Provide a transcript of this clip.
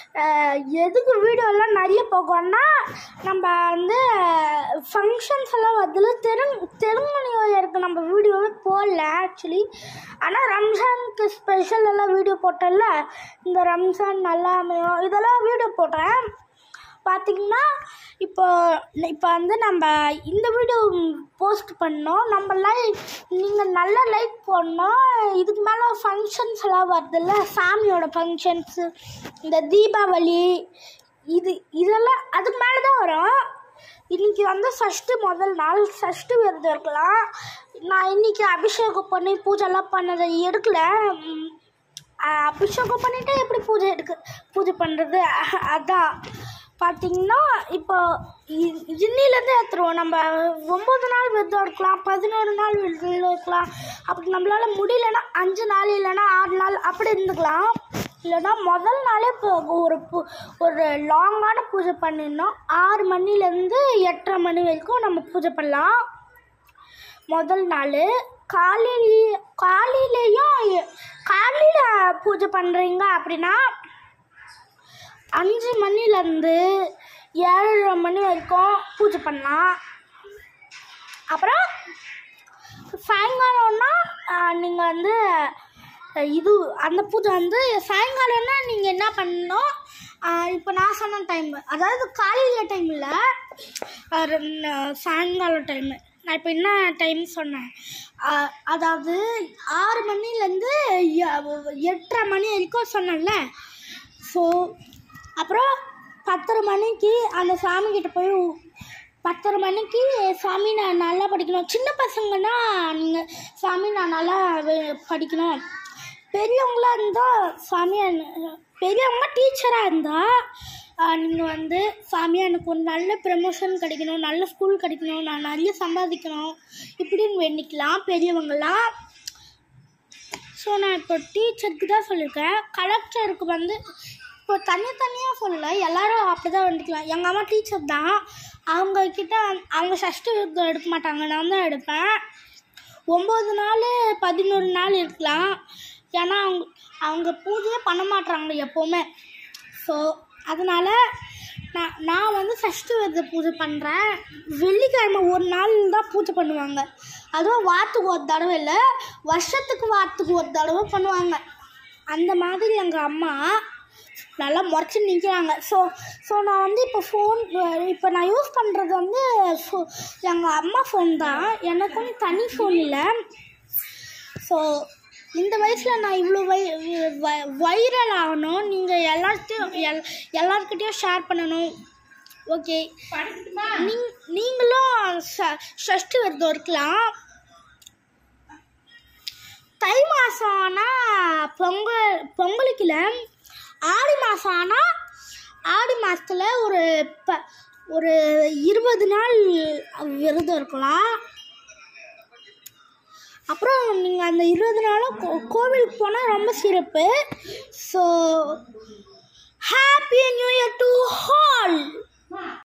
அஹ், எதுக்கு வீடியோலாம் நிறைய போகணும்னா நம்ம வந்து ஃபங்க்ஷன்ஸ் எல்லாம் வருதுல தெலுங்கு தெலுங்கு நியூ இயருக்கு நம்ம வீடியோவே போடல ஆக்சுவலி ஆனால் ரம்ஜானுக்கு ஸ்பெஷல் எல்லாம் வீடியோ போட்டேன்ல இந்த ரம்ஜான் நல்லா அமையும் இதெல்லாம் வீடியோ போட்டேன் பார்த்திங்கன்னா இப்போ இப்போ வந்து நம்ம இந்த வீடியோ போஸ்ட் பண்ணோம் நம்ம லைக் நீங்கள் நல்ல லைக் போடணும் இதுக்கு மேலே ஃபங்க்ஷன்ஸ் எல்லாம் வருதுல்ல சாமியோட ஃபங்க்ஷன்ஸு இந்த தீபாவளி இது இதெல்லாம் அதுக்கு மேலே தான் வரும் இன்னைக்கு வந்து சஷ்டி முதல் நாள் சஷ்டி விரதம் இருக்கலாம் நான் இன்னைக்கு அபிஷேகம் பண்ணி பூஜைலாம் பண்ணதை எடுக்கல ம், அஹ் அபிஷேகம் பண்ணிட்டு எப்படி பூஜை எடுக்க பூஜை பண்ணுறது அதான் பார்த்தீங்கன்னா இப்போ இ- இன்னிலேருந்து எடுத்துருவோம் நம்ம ஒம்பது நாள் விரதம் இருக்கலாம் பதினோரு நாள் விரதம் இருக்கலாம் அப்படி நம்மளால முடியலன்னா அஞ்சு நாள் இல்லைன்னா ஆறு நாள் அப்படி இருந்துக்கலாம் இல்லைன்னா முதல் நாளே இப்போ ஒரு பூ ஒரு லாங்கான பூஜை பண்ணிடணும் ஆறு மணிலேருந்து எட்டரை மணி வரைக்கும் நம்ம பூஜை பண்ணலாம் முதல் நாள் காலையிலே காலையிலையும் காலையில் பூஜை பண்ணுறீங்க அப்படின்னா அஞ்சு மணிலேருந்து ஏழரை மணி வரைக்கும் பூஜை பண்ணலாம் அப்புறம் சாயங்காலம்னா நீங்கள் வந்து அஹ், இது அந்த பூஜை வந்து சாயங்காலம்னா நீங்கள் என்ன பண்ணணும் இப்போ நான் சொன்ன டைம் அதாவது காலையில் டைம் இல்லை சாயங்காலம் டைமு நான் இப்போ என்ன டைம் சொன்னேன் அஹ், அதாவது ஆறு மணிலேருந்து எட்டரை மணி வரைக்கும் சொன்னேன்ல ஸோ அப்புறம் பத்தரை மணிக்கு அந்த சாமிக்கிட்ட போய் உ- பத்தரை மணிக்கு சாமி நான் நல்லா படிக்கணும் சின்ன பசங்கன்னா நீங்கள் சாமி நான் நல்லா வே- படிக்கணும் பெரியவங்களாக இருந்தால் சாமி என்ன- பெரியவங்க டீச்சராக இருந்தால் நீங்கள் வந்து சாமி எனக்கு ஒரு நல்ல ப்ரமோஷன் கிடைக்கணும் நல்ல ஸ்கூல் கிடைக்கணும் நான் நிறைய சம்பாதிக்கணும் இப்படின்னு வேண்டிக்கலாம் பெரியவங்களாம் ஸோ நான் இப்போ டீச்சருக்கு தான் சொல்லியிருக்கேன் கலெக்டருக்கு வந்து இப்போ தனித்தனியாக சொல்லலை எல்லாரும் அப்படி தான் வந்துக்கலாம் எங்கள் அம்மா டீச்சர் தான் அவங்க கிட்ட அவங்க சஷ்டி விரதம் எடுக்க மாட்டாங்க நான் தான் எடுப்பேன் ஒம்பது நாள் பதினோரு நாள் இருக்கலாம் ஏன்னா அவங்க அவங்க பூஜையே பண்ண மாட்றாங்க எப்போவுமே ஸோ அதனால் நான் நான் வந்து சஷ்டி விரத பூஜை பண்ணுறேன் வெள்ளிக்கிழமை ஒரு நாள் தான் பூஜை பண்ணுவாங்க அதுவும் வாரத்துக்கு ஒரு தடவை இல்லை வருஷத்துக்கு வாரத்துக்கு ஒரு தடவை பண்ணுவாங்க அந்த மாதிரி எங்கள் அம்மா நல்லா முறைச்சி நிற்கிறாங்க ஸோ ஸோ நான் வந்து இப்போ ஃபோன் இப்போ நான் யூஸ் பண்ணுறது வந்து ஃபோ எங்கள் அம்மா ஃபோன் தான் எனக்குன்னு தனி ஃபோன் இல்லை ஸோ இந்த வயசில் நான் இவ்வளோ வை வ- வைரல் ஆகணும் நீங்கள் எல்லாத்தையும் எல் எல்லாருக்கிட்டேயும் ஷேர் பண்ணணும் ஓகே நீங் நீங்களும் ச ஷஷ்டி விரதம் இருக்கலாம் தை மாதம் ஆனால் பொங்கல் பொங்கலுக்கு இல்லை ஆடி மாதம் ஆனால் ஆடி மாதத்தில் ஒரு ப ஒரு இருபது நாள் விரதம் இருக்கலாம் அப்புறம் நீங்கள் அந்த இருபது நாளும் கோ கோவிலுக்கு போனால் ரொம்ப சிறப்பு so happy new year to hall